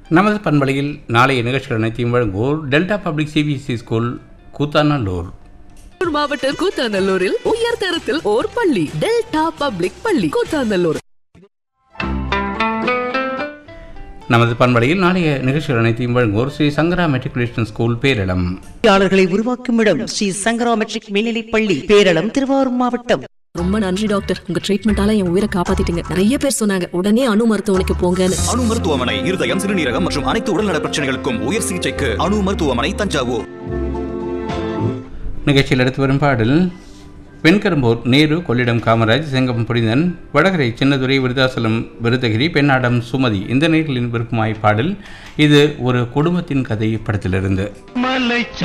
நமது பண்பலையில் நாளைய நிகழ்ச்சிகள் அனைத்தையும் வழங்குவோர் Delta public CBSE school Koothanallur Tiruppur மாவட்டம் கூத்தாநல்லூரில் உயர் தரத்தில் ஓர் பள்ளி டெல்டா பப்ளிக் பள்ளி கூத்தாநல்லூர் நமது பண்பலையில் நாளைய நிகழ்ச்சிகள் அனைத்தையும் வழங்குவோர் ஸ்ரீ சங்கரா மெட்ரிகுலேஷன் ஸ்கூல் பேரிடம் பொறியாளர்களை உருவாக்கும் இடம் ஸ்ரீ சங்கரா மெட்ரிக் மேல்நிலைப் பள்ளி பேரளம் திருவாரூர் மாவட்டம் ரொம்ப நன்றி டாக்டர் உங்க ட்ரீட்மெண்டால என் உயிரை காப்பாத்திட்டீங்க நிறைய பேர் சொன்னாங்க உடனே அணு மருத்துவமனைக்கு போங்கன்னு அணு மருத்துவமனை இருதயம் சிறுநீரகம் மற்றும் அனைத்து உடல்நல பிரச்சனைகளுக்கும் உயர் சிகிச்சைக்கு அணு மருத்துவமனை தஞ்சாவூர் நிகழ்ச்சியில் எடுத்து வரும் பாடல் வெண்கரும்பூர் நேரு கொள்ளிடம் காமராஜ் செங்கம் புனிதன் வடகரை சின்னதுரை விருதாசலம் விருதகிரி பெண்ணாடம் சுமதி இந்த நேர்களின் விருப்பமாய் பாடல் இது ஒரு குடும்பத்தின் கதை படத்திலிருந்து மலை